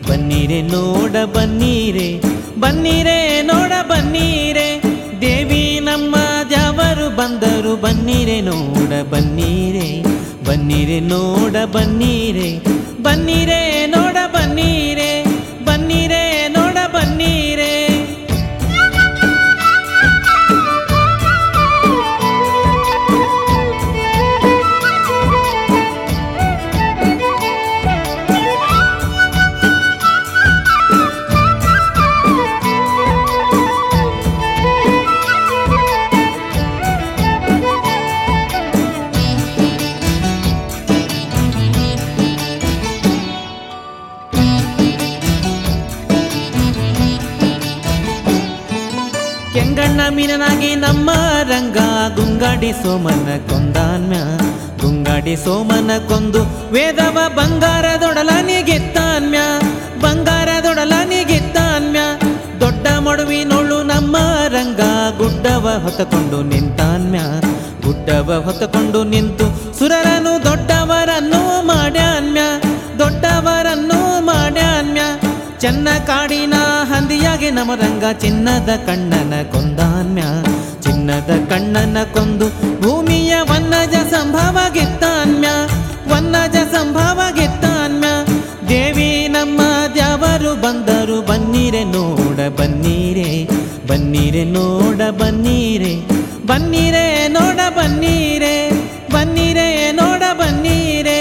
ಬನ್ನೀರೆ ನೋಡ ಬನ್ನೀರೆ ಬನ್ನೀರೆ ನೋಡ ಬನ್ನೀರೆ ದೇವಿ ನಮ್ಮ ದ್ಯಾವರು ಬಂದರು ಬನ್ನೀರೆ ನೋಡ ಬನ್ನೀರೆ ಬನ್ನೀರೆ ನೋಡ ಬನ್ನೀರೆ ಬನ್ನೀರೆ ನೋಡ ಬನ್ನೀರೆ ಬನ್ನೀರೆ ನೋಡ ಬನ್ನೀರೆ ಕೆಂಗಣ್ಣ ಮೀನನಾಗಿ ನಮ್ಮ ರಂಗ ಗುಂಗಾಡಿ ಸೋಮನ ಕೊಂದಾನ್ಮ್ಯ ಗುಂಗಾಡಿ ಸೋಮನ ಕೊಂದು ವೇದವ ಬಂಗಾರದೊಡಲನಿ ಗೆತ್ತಾನ್ಮ್ಯ ಬಂಗಾರದೊಡಲನಿ ಗೆತ್ತಾನ್ಮ್ಯ ದೊಡ್ಡ ಮಡುವಿನೊಳು ನಮ್ಮ ರಂಗ ಗುಡ್ಡವ ಹೊತ್ತಕೊಂಡು ನಿಂತಾನ್ಮ್ಯ ಗುಡ್ಡವ ಹೊತ್ತಕೊಂಡು ನಿಂತು ಸುರರನು ದೊಡ್ಡವರನ್ನು ಮಾಡ್ಯಾನ್ಮ್ಯ ದೊಡ್ಡವರನ್ನು ಮಾಡ್ಯಾನ್ಮ್ಯ ಚೆನ್ನ ಕಾಡಿನ ಹಂದಿಯಾಗೆ ನಮರಂಗ ಚಿನ್ನದ ಕಣ್ಣನ ಕೊಂದಾನ್ಯ ಚಿನ್ನದ ಕಣ್ಣನ ಕೊಂದು ಭೂಮಿಯ ವನ್ನಜ ಸಂಭವ ಗೆತ್ತಾನ್ಯ ವನ್ನಜ ಸಂಭವ ಗೆತ್ತಾನ್ಯ ದೇವಿ ನಮ್ಮ ದ್ಯಾವರು ಬಂದರು ಬನ್ನೀರೆ ನೋಡ ಬನ್ನೀರೆ ಬನ್ನೀರೆ ನೋಡ ಬನ್ನೀರೆ ಬನ್ನೀರೆ ನೋಡ ಬನ್ನೀರೆ ಬನ್ನೀರೆ ನೋಡ ಬನ್ನೀರೆ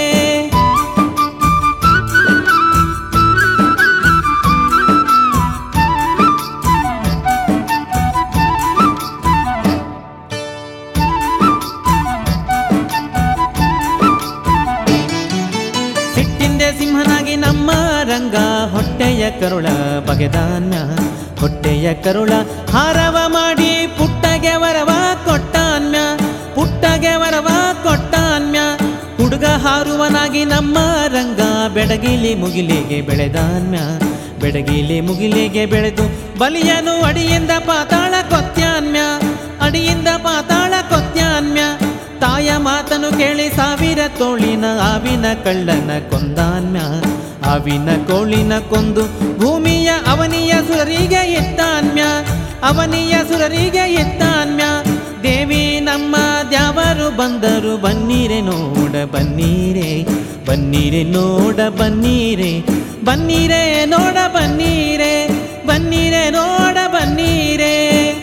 ಸಿಟ್ಟಿಂದೆ ಸಿಂಹನಾಗಿ ನಮ್ಮ ರಂಗ ಹೊಟ್ಟೆಯ ಕರುಳ ಬಗೆದಾನ್ಯ ಹೊಟ್ಟೆಯ ಕರುಳ ಹಾರವ ಮಾಡಿ ಪುಟ್ಟಗೆ ವರವ ಕೊಟ್ಟಾನ್ಯ ಪುಟ್ಟಗೆ ವರವ ಕೊಟ್ಟಾನ್ಯ ಹುಡುಗ ಹಾರುವನಾಗಿ ನಮ್ಮ ರಂಗ ಬೆಡಗಿಲಿ ಮುಗಿಲಿಗೆ ಬೆಳೆದಾನ್ಯ ಬೆಡಗಿಲಿ ಮುಗಿಲಿಗೆ ಬೆಳೆದು ಬಲಿಯನು ಅಡಿಯಿಂದ ಪಾತಾಳ ಕೊತ್ಯಾನ್ಯ ಅಡಿಯಿಂದ ಪಾತಾಳ ಕೊತ್ಯಾನ್ಯ ತಾಯ ಮಾತನು ಕೇಳಿ ಸಾವಿರ ತೋಳಿನ ಆವಿನ ಕಳ್ಳನ ಕೊಂದಾನ್ಯ ಆವಿನ ಕೋಳಿನ ಕೊಂದು ಭೂಮಿಯ ಅವನಿಯ ಸುರರಿಗೆ ಎತ್ತಾನ್ಯ ಅವನಿಯ ಸುರರಿಗೆ ಎತ್ತಾನ್ಯ ದೇವಿ ನಮ್ಮ ದ್ಯಾವರು ಬಂದರು ಬನ್ನೀರೆ ನೋಡ ಬನ್ನೀರೆ ಬನ್ನೀರೆ ನೋಡ ಬನ್ನೀರೆ ಬನ್ನೀರೆ ನೋಡ ಬನ್ನೀರೆ ಬನ್ನೀರೆ ನೋಡ ಬನ್ನೀರೆ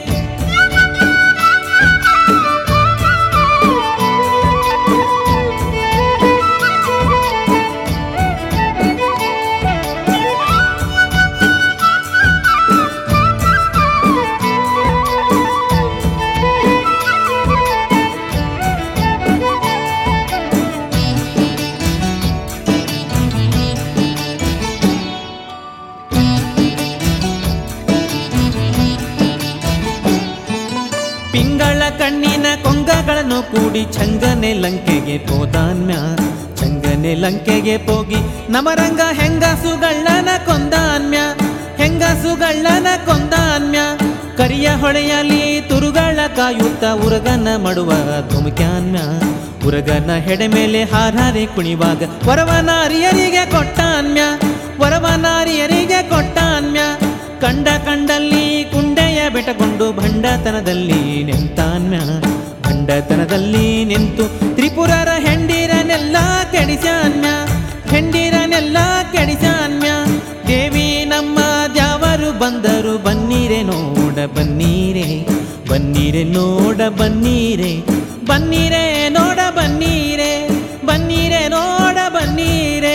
ಪಿಂಗಳ ಕಣ್ಣಿನ ಕೊಂಗಗಳನ್ನು ಕೂಡಿ ಚಂಗನೆ ಲಂಕೆಗೆ ಹೋದಾನ್ಯ ಚಂಗನೆ ಲಂಕೆಗೆ ಹೋಗಿ ನಮರಂಗ ಹೆಂಗಸುಗಳ್ಳನ ಕೊಂದಾನ್ಯ ಹೆಂಗಸುಗಳ್ಳನ ಕೊಂದಾನ್ಯ ಕರಿಯ ಹೊಳೆಯಲ್ಲಿ ತುರುಗಳ ಕಾಯುತ್ತ ಉರಗನ ಮಾಡುವ ಧುಮುಕ್ಯಾನ್ಯ ಉರಗನ ಹೆಡೆ ಮೇಲೆ ಹಾರಾರಿ ಕುಣಿವಾಗ ವರವನಾರಿಯರಿಗೆ ಕೊಟ್ಟಾನ್ಯ ವರವನಾರಿಯರಿಗೆ ಕೊಟ್ಟಾನ್ಯ ಕಂಡ ಕಂಡಲ್ಲಿ ಕುಂಡೆಯ ಬೆಟಗೊಂಡು ಭಂಡತನದಲ್ಲಿ ನಿಂತಾನ್ಯ ಭಂಡತನದಲ್ಲಿ ನಿಂತು ತ್ರಿಪುರರ ಹೆಂಡಿರನೆಲ್ಲ ಕೆಡಿಸಾನ್ಯ ಹೆಂಡಿರನೆಲ್ಲ ಕೆಡಿಸಾನ್ಯ ದೇವಿ ನಮ್ಮ ದ್ಯಾವರು ಬಂದರು ಬನ್ನೀರೆ ನೋಡ ಬನ್ನೀರೆ ಬನ್ನೀರೆ ನೋಡ ಬನ್ನೀರೆ ಬನ್ನೀರೆ ನೋಡ ಬನ್ನೀರೆ ಬನ್ನೀರೆ ನೋಡ ಬನ್ನೀರೆ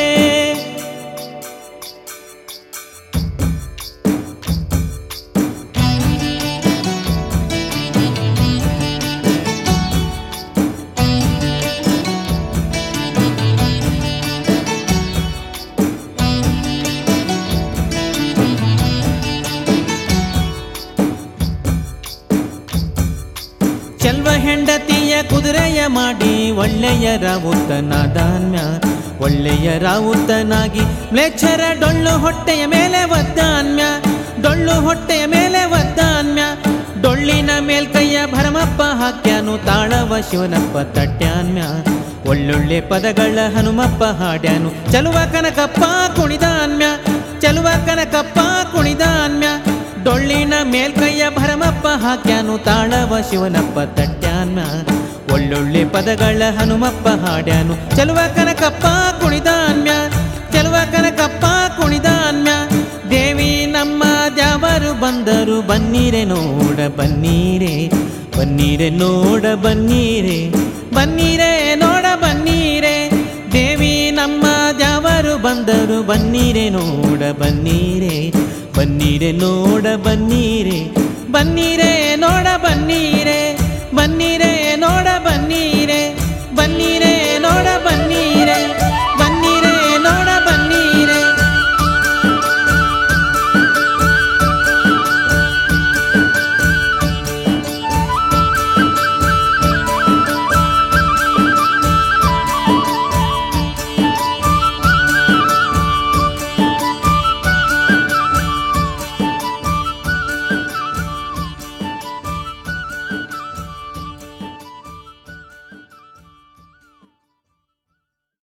ಚೆಲ್ವ ಹೆಂಡತಿಯ ಕುದುರೆಯ ಮಾಡಿ ಒಳ್ಳೆಯ ರಾವುತನಾದಾನ್ಯ ಒಳ್ಳೆಯ ರಾವುತನಾಗಿ ಮ್ಲೇಚ್ಛರ ಡೊಳ್ಳು ಹೊಟ್ಟೆಯ ಮೇಲೆ ಒದ್ದಾನ್ಯ ಡೊಳ್ಳು ಹೊಟ್ಟೆಯ ಮೇಲೆ ಒದ್ದಾನ್ಯ ಡೊಳ್ಳಿನ ಮೇಲ್ಕೈಯ ಭರಮಪ್ಪ ಹಾಕ್ಯಾನು ತಾಳವ ಶಿವನಪ್ಪ ತಟ್ಯಾನ್ಯ ಒಳ್ಳೊಳ್ಳೆ ಪದಗಳ ಹನುಮಪ್ಪ ಹಾಡ್ಯಾನು ಚಲುವ ಕನಕಪ್ಪ ಕುಣಿದಾನ್ಯ ಚಲುವ ಕನಕಪ್ಪ ಕುಣಿದಾನ್ಮ್ಯ ಡೊಳ್ಳಿನ ಮೇಲ್ಕೈಯ ಭರಮಪ್ಪ ಹಾಕ್ಯಾನು ತಾಳವ ಶಿವನಪ್ಪ ತಟ್ಯಾನ್ಮ್ಯ ಒಳ್ಳೊಳ್ಳೆ ಪದಗಳ ಹನುಮಪ್ಪ ಹಾಡ್ಯಾನು ಚೆಲುವ ಕನಕಪ್ಪ ಕುಣಿದಾನ್ಮ್ಯ ಚೆಲುವ ಕನಕಪ್ಪ ಕುಣಿದಾನ್ಮ್ಯ ದೇವಿ ನಮ್ಮ ದ್ಯಾವರು ಬಂದರು ಬನ್ನೀರೆ ನೋಡ ಬನ್ನೀರೆ ಬನ್ನೀರೆ ನೋಡ ಬನ್ನೀರೆ ಬನ್ನೀರೆ ನೋಡ ಬನ್ನೀರೆ ದೇವಿ ನಮ್ಮ ದ್ಯಾವರು ಬಂದರು ಬನ್ನೀರೆ ನೋಡ ಬನ್ನೀರೆ ಬನ್ನೀರೆ ನೋಡ ಬನ್ನೀರೆ ಬನ್ನೀರೆ ನೋಡ ಬನ್ನೀರೆ ಬನ್ನೀರೆ ನೋಡ ಬನ್ನೀರೆ ಬನ್ನೀರೆ ನೋಡ ಬನ್ನೀರೆ